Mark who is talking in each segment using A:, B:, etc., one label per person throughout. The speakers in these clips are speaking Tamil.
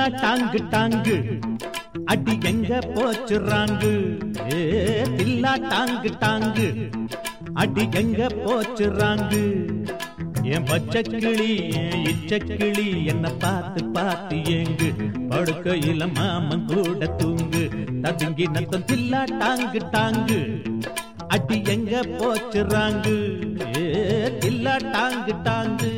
A: டாங்கு டாங்கு அடி எங்க போச்சுறாங்கு ஏ தில்லா டாங்கு டாங்கு அடி எங்க போச்சுறாங்கு என் பச்சை கிளி என் இச்ச கிளி என்ன பார்த்து பார்த்து ஏங்கு படுக்கையில மாமன் கூட தூங்கு ததுங்கி நத்தம் தில்லா டாங்கு டாங்கு அடி எங்க போச்சுறாங்கு ஏ தில்லா டாங்கு டாங்கு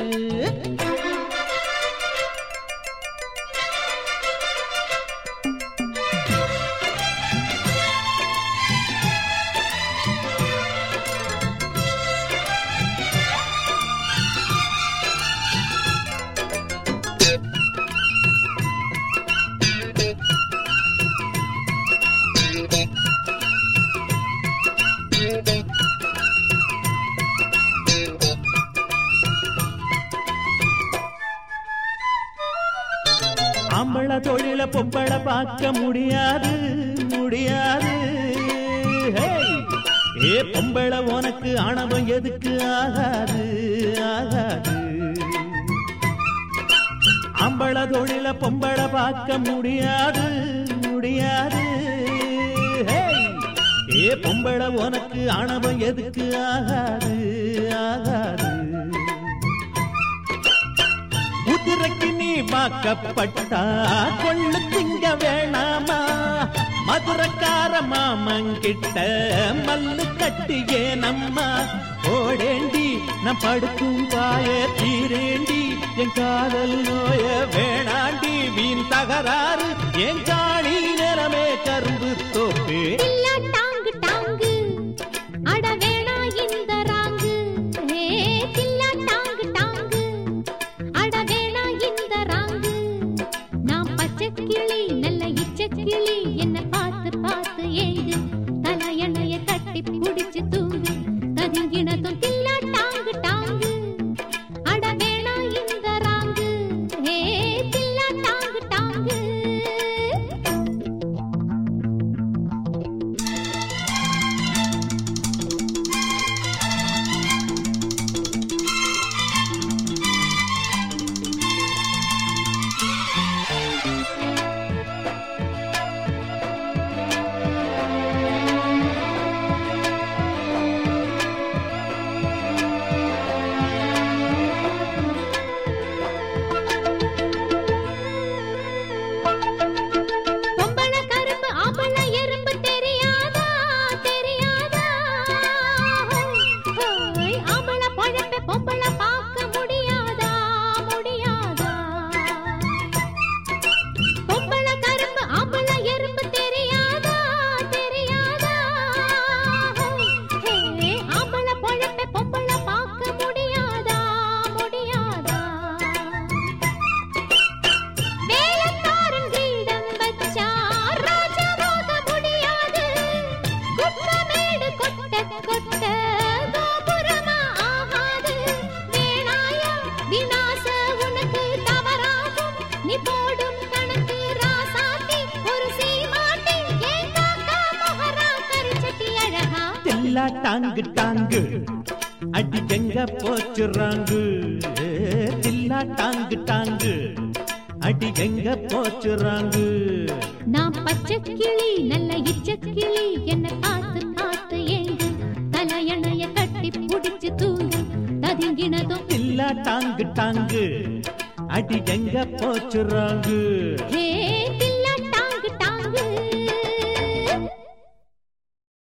A: ஆம்பள தொழில பொம்பள பார்க்க முடியாது முடியாது ஹேய்! ஏ பொம்பள உனக்கு ஆணவம் எதுக்கு ஆகாது ஆகாது ஆம்பள தொழில பொம்பள பார்க்க முடியாது முடியாது ஹேய்! ஏ பொம்பள உனக்கு ஆணவம் எதுக்கு ஆகாது ஆகாது குதிரைக்கு நீ வாக்கப்பட்டா கொள்ளு திங்க வேணாமா மதுரக்கார மாமங்கிட்ட மல்லு கட்டியே நம்மா ஓடேண்டி நான் படுக்கும் பாய தீரேண்டி என் காதல் நோய வேணாண்டி வீண் தகராறு என் காணி நிலமே கரும்பு தோப்பே
B: தில்லா டாங்கு டாங்கு அட வேணா இந்த ராங்கு ஹே தில்லா டாங்கு டாங்கு அட வேணா இந்த ராங்கு நான் பச்சை கிளி நல்ல இச்ச கிளி என்ன பார்த்து பார்த்து ஏங்கு தலையணைய கட்டி புடிச்சு தூங்கு ததுங்கினதும் தில்லா டாங்கு டாங்கு அட வேணா இந்த ராங்கு ஹே தில்லா டாங்கு டாங்கு பொம்பள கரும்பு ஆம்பள எறும்பு தெரியாதா தெரியாதா ஹோய் ஆம்பள பொழப்ப பொம்பள பார்க்க முடியாதா முடியாதா பொம்பள கரும்பு ஆம்பள எறும்பு தெரியாதா தெரியாதா ஹே ஆம்பள பொழப்ப பொம்பள பார்க்க முடியாதா முடியாதா வேலக்காரன் கிரீடம் வச்சா ராஜாவாக முடியாது குப்பமேடு கொட்ட கொட்ட கோபுரமா ஆகாது வேணாயா விநாச உனக்கு தவறாகும் நீ போடும் கணக்கு ராசாத்தி ஒரு சீமாட்டி ஏன் காக்கா மொஹரா கருச்சட்டி அழகா
A: தில்லா டாங்கு டாங்கு அடி எங்க போச்சுறாங்கு ஏ, தில்லா டாங்கு டாங்கு அடி எங்க போச்சுறாங்கு
B: நான் பச்சை கிளி நல்ல இச்ச கிளி என்ன பார்த்து பார்த்து ஏங்கு தலையணைய கட்டி புடிச்சு தூங்கு ததுங்கினதும்
A: தில்லா டாங்கு டாங்கு அடி எங்க போச்சுறாங்கு
B: ஹே